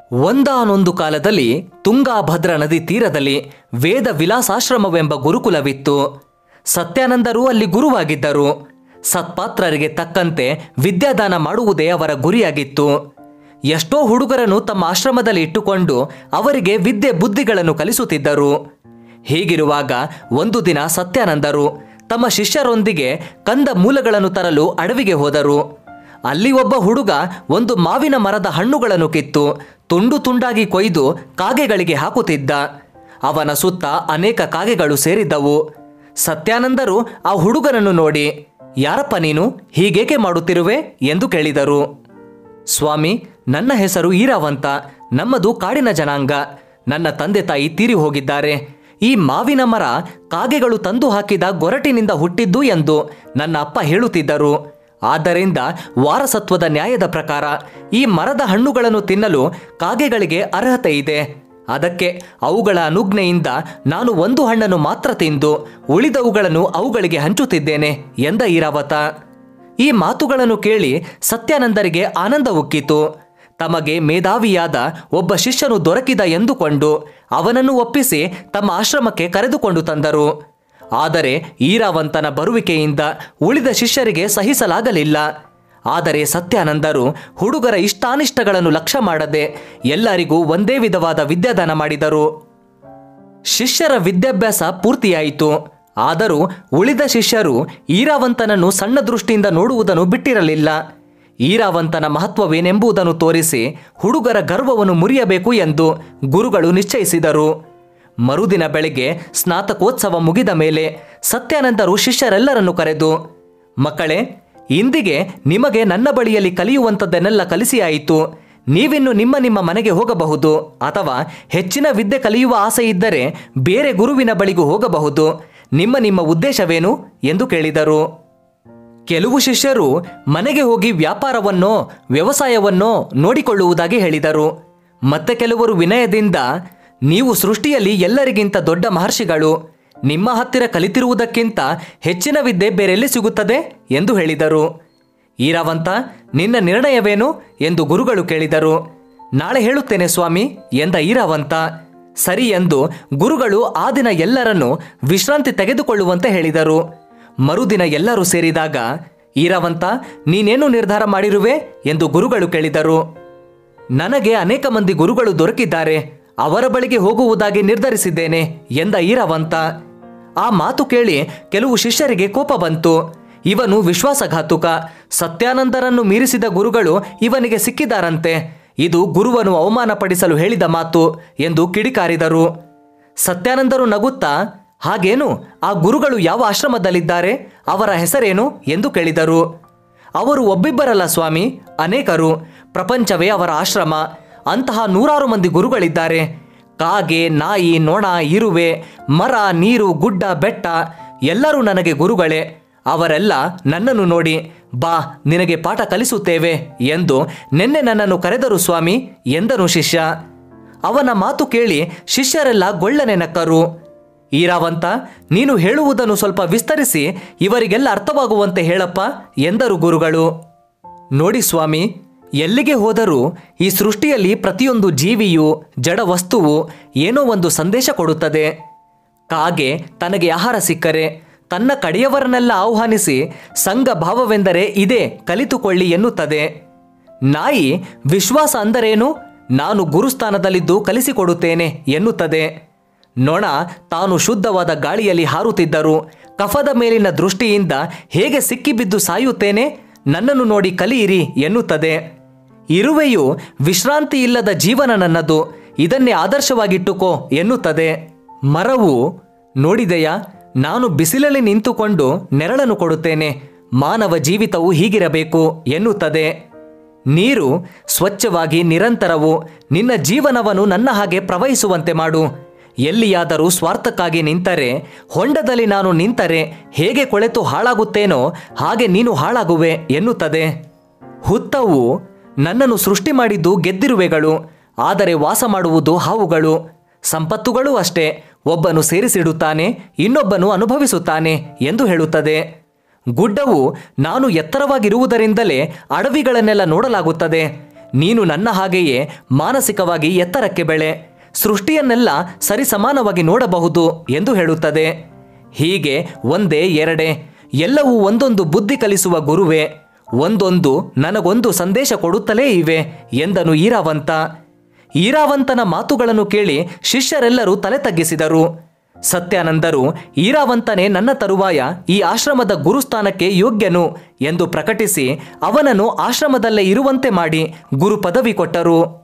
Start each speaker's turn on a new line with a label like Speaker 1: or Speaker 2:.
Speaker 1: ಒಂದಾನೊಂದು ಕಾಲದಲ್ಲಿ ತುಂಗಾಭದ್ರಾ ನದಿ ತೀರದಲ್ಲಿ ವೇದ ವಿಲಾಸಾಶ್ರಮವೆಂಬ ಗುರುಕುಲವಿತ್ತು ಸತ್ಯಾನಂದರು ಅಲ್ಲಿ ಗುರುವಾಗಿದ್ದರು ಸತ್ಪಾತ್ರರಿಗೆ ತಕ್ಕಂತೆ ವಿದ್ಯಾದಾನ ಮಾಡುವುದೇ ಅವರ ಗುರಿಯಾಗಿತ್ತು ಎಷ್ಟೋ ಹುಡುಗರನ್ನು ತಮ್ಮ ಆಶ್ರಮದಲ್ಲಿ ಇಟ್ಟುಕೊಂಡು ಅವರಿಗೆ ವಿದ್ಯೆ ಬುದ್ಧಿಗಳನ್ನು ಕಲಿಸುತ್ತಿದ್ದರು ಹೀಗಿರುವಾಗ ಒಂದು ದಿನ ಸತ್ಯಾನಂದರು ತಮ್ಮ ಶಿಷ್ಯರೊಂದಿಗೆ ಕಂದ ಮೂಲಗಳನ್ನು ತರಲು ಅಡವಿಗೆ ಹೋದರು ಅಲ್ಲಿ ಒಬ್ಬ ಹುಡುಗ ಒಂದು ಮಾವಿನ ಮರದ ಹಣ್ಣುಗಳನ್ನು ಕಿತ್ತು ತುಂಡು ತುಂಡಾಗಿ ಕೊಯ್ದು ಕಾಗೆಗಳಿಗೆ ಹಾಕುತ್ತಿದ್ದ ಅವನ ಸುತ್ತ ಅನೇಕ ಕಾಗೆಗಳು ಸೇರಿದ್ದವು ಸತ್ಯಾನಂದರು ಆ ಹುಡುಗನನ್ನು ನೋಡಿ ಯಾರಪ್ಪ ನೀನು ಹೀಗೇಕೆ ಮಾಡುತ್ತಿರುವೆ ಎಂದು ಕೇಳಿದರು ಸ್ವಾಮಿ ನನ್ನ ಹೆಸರು ಈರಾವಂತ ನಮ್ಮದು ಕಾಡಿನ ಜನಾಂಗ ನನ್ನ ತಂದೆ ತಾಯಿ ತೀರಿ ಹೋಗಿದ್ದಾರೆ ಈ ಮಾವಿನ ಮರ ಕಾಗೆಗಳು ತಂದು ಹಾಕಿದ ಗೊರಟಿನಿಂದ ಹುಟ್ಟಿದ್ದು ಎಂದು ನನ್ನ ಅಪ್ಪ ಹೇಳುತ್ತಿದ್ದರು ಆದ್ದರಿಂದ ವಾರಸತ್ವದ ನ್ಯಾಯದ ಪ್ರಕಾರ ಈ ಮರದ ಹಣ್ಣುಗಳನ್ನು ತಿನ್ನಲು ಕಾಗೆಗಳಿಗೆ ಅರ್ಹತೆ ಇದೆ ಅದಕ್ಕೆ ಅವುಗಳ ಅನುಜ್ಞೆಯಿಂದ ನಾನು ಒಂದು ಹಣ್ಣನ್ನು ಮಾತ್ರ ತಿಂದು ಉಳಿದವುಗಳನ್ನು ಅವುಗಳಿಗೆ ಹಂಚುತ್ತಿದ್ದೇನೆ ಎಂದ ಈರಾವತ ಈ ಮಾತುಗಳನ್ನು ಕೇಳಿ ಸತ್ಯಾನಂದರಿಗೆ ಆನಂದ ಉಕ್ಕಿತು ತಮಗೆ ಮೇಧಾವಿಯಾದ ಒಬ್ಬ ಶಿಷ್ಯನು ದೊರಕಿದ ಎಂದುಕೊಂಡು ಅವನನ್ನು ಒಪ್ಪಿಸಿ ತಮ್ಮ ಆಶ್ರಮಕ್ಕೆ ಕರೆದುಕೊಂಡು ತಂದರು ಆದರೆ ಈರಾವಂತನ ಬರುವಿಕೆಯಿಂದ ಉಳಿದ ಶಿಷ್ಯರಿಗೆ ಸಹಿಸಲಾಗಲಿಲ್ಲ ಆದರೆ ಸತ್ಯಾನಂದರು ಹುಡುಗರ ಇಷ್ಟಾನಿಷ್ಟಗಳನ್ನು ಲಕ್ಷ್ಯ ಮಾಡದೆ ಎಲ್ಲರಿಗೂ ಒಂದೇ ವಿಧವಾದ ವಿದ್ಯಾದಾನ ಮಾಡಿದರು ಶಿಷ್ಯರ ವಿದ್ಯಾಭ್ಯಾಸ ಪೂರ್ತಿಯಾಯಿತು ಆದರೂ ಉಳಿದ ಶಿಷ್ಯರು ಈರಾವಂತನನ್ನು ಸಣ್ಣ ದೃಷ್ಟಿಯಿಂದ ನೋಡುವುದನ್ನು ಬಿಟ್ಟಿರಲಿಲ್ಲ ಈರಾವಂತನ ಮಹತ್ವವೇನೆಂಬುದನ್ನು ತೋರಿಸಿ ಹುಡುಗರ ಗರ್ವವನ್ನು ಮುರಿಯಬೇಕು ಎಂದು ಗುರುಗಳು ನಿಶ್ಚಯಿಸಿದರು ಮರುದಿನ ಬೆಳಗ್ಗೆ ಸ್ನಾತಕೋತ್ಸವ ಮುಗಿದ ಮೇಲೆ ಸತ್ಯಾನಂದರು ಶಿಷ್ಯರೆಲ್ಲರನ್ನು ಕರೆದು ಮಕ್ಕಳೇ ಇಂದಿಗೆ ನಿಮಗೆ ನನ್ನ ಬಳಿಯಲ್ಲಿ ಕಲಿಯುವಂಥದ್ದನ್ನೆಲ್ಲ ಕಲಿಸಿಯಾಯಿತು ನೀವಿನ್ನು ನಿಮ್ಮ ನಿಮ್ಮ ಮನೆಗೆ ಹೋಗಬಹುದು ಅಥವಾ ಹೆಚ್ಚಿನ ವಿದ್ಯೆ ಕಲಿಯುವ ಆಸೆ ಇದ್ದರೆ ಬೇರೆ ಗುರುವಿನ ಬಳಿಗೂ ಹೋಗಬಹುದು ನಿಮ್ಮ ನಿಮ್ಮ ಉದ್ದೇಶವೇನು ಎಂದು ಕೇಳಿದರು ಕೆಲವು ಶಿಷ್ಯರು ಮನೆಗೆ ಹೋಗಿ ವ್ಯಾಪಾರವನ್ನೋ ವ್ಯವಸಾಯವನ್ನೋ ನೋಡಿಕೊಳ್ಳುವುದಾಗಿ ಹೇಳಿದರು ಮತ್ತೆ ಕೆಲವರು ವಿನಯದಿಂದ ನೀವು ಸೃಷ್ಟಿಯಲ್ಲಿ ಎಲ್ಲರಿಗಿಂತ ದೊಡ್ಡ ಮಹರ್ಷಿಗಳು ನಿಮ್ಮ ಹತ್ತಿರ ಕಲಿತಿರುವುದಕ್ಕಿಂತ ಹೆಚ್ಚಿನ ವಿದ್ಯೆ ಬೇರೆಲ್ಲಿ ಸಿಗುತ್ತದೆ ಎಂದು ಹೇಳಿದರು ಈರಾವಂತ ನಿನ್ನ ನಿರ್ಣಯವೇನು ಎಂದು ಗುರುಗಳು ಕೇಳಿದರು ನಾಳೆ ಹೇಳುತ್ತೇನೆ ಸ್ವಾಮಿ ಎಂದ ಈರಾವಂತ ಸರಿ ಎಂದು ಗುರುಗಳು ಆ ದಿನ ಎಲ್ಲರನ್ನೂ ವಿಶ್ರಾಂತಿ ತೆಗೆದುಕೊಳ್ಳುವಂತೆ ಹೇಳಿದರು ಮರುದಿನ ಎಲ್ಲರೂ ಸೇರಿದಾಗ ಈರಾವಂತ ನೀನೇನು ನಿರ್ಧಾರ ಮಾಡಿರುವೆ ಎಂದು ಗುರುಗಳು ಕೇಳಿದರು ನನಗೆ ಅನೇಕ ಮಂದಿ ಗುರುಗಳು ದೊರಕಿದ್ದಾರೆ ಅವರ ಬಳಿಗೆ ಹೋಗುವುದಾಗಿ ನಿರ್ಧರಿಸಿದ್ದೇನೆ ಎಂದ ಈರಾವಂತ ಆ ಮಾತು ಕೇಳಿ ಕೆಲವು ಶಿಷ್ಯರಿಗೆ ಕೋಪ ಬಂತು ಇವನು ವಿಶ್ವಾಸಘಾತುಕ ಸತ್ಯಾನಂದರನ್ನು ಮೀರಿಸಿದ ಗುರುಗಳು ಇವನಿಗೆ ಸಿಕ್ಕಿದಾರಂತೆ ಇದು ಗುರುವನ್ನು ಅವಮಾನಪಡಿಸಲು ಹೇಳಿದ ಮಾತು ಎಂದು ಕಿಡಿಕಾರಿದರು ಸತ್ಯಾನಂದರು ನಗುತ್ತಾ ಹಾಗೇನು ಆ ಗುರುಗಳು ಯಾವ ಆಶ್ರಮದಲ್ಲಿದ್ದಾರೆ ಅವರ ಹೆಸರೇನು ಎಂದು ಕೇಳಿದರು ಅವರು ಒಬ್ಬಿಬ್ಬರಲ್ಲ ಸ್ವಾಮಿ ಅನೇಕರು ಪ್ರಪಂಚವೇ ಅವರ ಆಶ್ರಮ ಅಂತಹ ನೂರಾರು ಮಂದಿ ಗುರುಗಳಿದ್ದಾರೆ ಕಾಗೆ ನಾಯಿ ನೊಣ ಇರುವೆ ಮರ ನೀರು ಗುಡ್ಡ ಬೆಟ್ಟ ಎಲ್ಲರೂ ನನಗೆ ಗುರುಗಳೇ ಅವರೆಲ್ಲ ನನ್ನನ್ನು ನೋಡಿ ಬಾ ನಿನಗೆ ಪಾಠ ಕಲಿಸುತ್ತೇವೆ ಎಂದು ನಿನ್ನೆ ನನ್ನನ್ನು ಕರೆದರು ಸ್ವಾಮಿ ಎಂದನು ಶಿಷ್ಯ ಅವನ ಮಾತು ಕೇಳಿ ಶಿಷ್ಯರೆಲ್ಲ ಗೊಳ್ಳನೆ ನಕ್ಕರು ಈರಾವಂತ ನೀನು ಹೇಳುವುದನ್ನು ಸ್ವಲ್ಪ ವಿಸ್ತರಿಸಿ ಇವರಿಗೆಲ್ಲ ಅರ್ಥವಾಗುವಂತೆ ಹೇಳಪ್ಪ ಎಂದರು ಗುರುಗಳು ನೋಡಿ ಸ್ವಾಮಿ ಎಲ್ಲಿಗೆ ಹೋದರೂ ಈ ಸೃಷ್ಟಿಯಲ್ಲಿ ಪ್ರತಿಯೊಂದು ಜೀವಿಯು ಜಡ ವಸ್ತುವು ಏನೋ ಒಂದು ಸಂದೇಶ ಕೊಡುತ್ತದೆ ಕಾಗೆ ತನಗೆ ಆಹಾರ ಸಿಕ್ಕರೆ ತನ್ನ ಕಡೆಯವರನ್ನೆಲ್ಲ ಆಹ್ವಾನಿಸಿ ಸಂಘ ಭಾವವೆಂದರೆ ಇದೇ ಕಲಿತುಕೊಳ್ಳಿ ಎನ್ನುತ್ತದೆ ನಾಯಿ ವಿಶ್ವಾಸ ಅಂದರೇನು ನಾನು ಗುರುಸ್ಥಾನದಲ್ಲಿದ್ದು ಕಲಿಸಿಕೊಡುತ್ತೇನೆ ಎನ್ನುತ್ತದೆ ನೊಣ ತಾನು ಶುದ್ಧವಾದ ಗಾಳಿಯಲ್ಲಿ ಹಾರುತ್ತಿದ್ದರೂ ಕಫದ ಮೇಲಿನ ದೃಷ್ಟಿಯಿಂದ ಹೇಗೆ ಸಿಕ್ಕಿಬಿದ್ದು ಸಾಯುತ್ತೇನೆ ನನ್ನನ್ನು ನೋಡಿ ಕಲಿಯಿರಿ ಎನ್ನುತ್ತದೆ ಇರುವೆಯು ವಿಶ್ರಾಂತಿ ಇಲ್ಲದ ಜೀವನ ನನ್ನದು ಇದನ್ನೇ ಆದರ್ಶವಾಗಿಟ್ಟುಕೋ ಎನ್ನುತ್ತದೆ ಮರವು ನೋಡಿದೆಯಾ ನಾನು ಬಿಸಿಲಲ್ಲಿ ನಿಂತುಕೊಂಡು ನೆರಳನ್ನು ಕೊಡುತ್ತೇನೆ ಮಾನವ ಜೀವಿತವು ಹೀಗಿರಬೇಕು ಎನ್ನುತ್ತದೆ ನೀರು ಸ್ವಚ್ಛವಾಗಿ ನಿರಂತರವು ನಿನ್ನ ಜೀವನವನ್ನು ನನ್ನ ಹಾಗೆ ಪ್ರವಹಿಸುವಂತೆ ಮಾಡು ಎಲ್ಲಿಯಾದರೂ ಸ್ವಾರ್ಥಕ್ಕಾಗಿ ನಿಂತರೆ ಹೊಂಡದಲ್ಲಿ ನಾನು ನಿಂತರೆ ಹೇಗೆ ಕೊಳೆತು ಹಾಳಾಗುತ್ತೇನೋ ಹಾಗೆ ನೀನು ಹಾಳಾಗುವೆ ಎನ್ನುತ್ತದೆ ಹುತ್ತವು ನನ್ನನ್ನು ಸೃಷ್ಟಿ ಮಾಡಿದ್ದು ಗೆದ್ದಿರುವೆಗಳು ಆದರೆ ವಾಸ ಮಾಡುವುದು ಹಾವುಗಳು ಸಂಪತ್ತುಗಳೂ ಅಷ್ಟೇ ಒಬ್ಬನು ಸೇರಿಸಿಡುತ್ತಾನೆ ಇನ್ನೊಬ್ಬನು ಅನುಭವಿಸುತ್ತಾನೆ ಎಂದು ಹೇಳುತ್ತದೆ ಗುಡ್ಡವು ನಾನು ಎತ್ತರವಾಗಿರುವುದರಿಂದಲೇ ಅಡವಿಗಳನ್ನೆಲ್ಲ ನೋಡಲಾಗುತ್ತದೆ ನೀನು ನನ್ನ ಹಾಗೆಯೇ ಮಾನಸಿಕವಾಗಿ ಎತ್ತರಕ್ಕೆ ಬೆಳೆ ಸೃಷ್ಟಿಯನ್ನೆಲ್ಲ ಸರಿಸಮಾನವಾಗಿ ನೋಡಬಹುದು ಎಂದು ಹೇಳುತ್ತದೆ ಹೀಗೆ ಒಂದೇ ಎರಡೇ ಎಲ್ಲವೂ ಒಂದೊಂದು ಬುದ್ಧಿ ಕಲಿಸುವ ಗುರುವೇ ಒಂದೊಂದು ನನಗೊಂದು ಸಂದೇಶ ಕೊಡುತ್ತಲೇ ಇವೆ ಎಂದನು ಈರಾವಂತ ಈರಾವಂತನ ಮಾತುಗಳನ್ನು ಕೇಳಿ ಶಿಷ್ಯರೆಲ್ಲರೂ ತಲೆ ತಗ್ಗಿಸಿದರು ಸತ್ಯಾನಂದರು ಈರಾವಂತನೇ ನನ್ನ ತರುವಾಯ ಈ ಆಶ್ರಮದ ಗುರುಸ್ಥಾನಕ್ಕೆ ಯೋಗ್ಯನು ಎಂದು ಪ್ರಕಟಿಸಿ ಅವನನ್ನು ಆಶ್ರಮದಲ್ಲೇ ಇರುವಂತೆ ಮಾಡಿ ಗುರು ಪದವಿ ಕೊಟ್ಟರು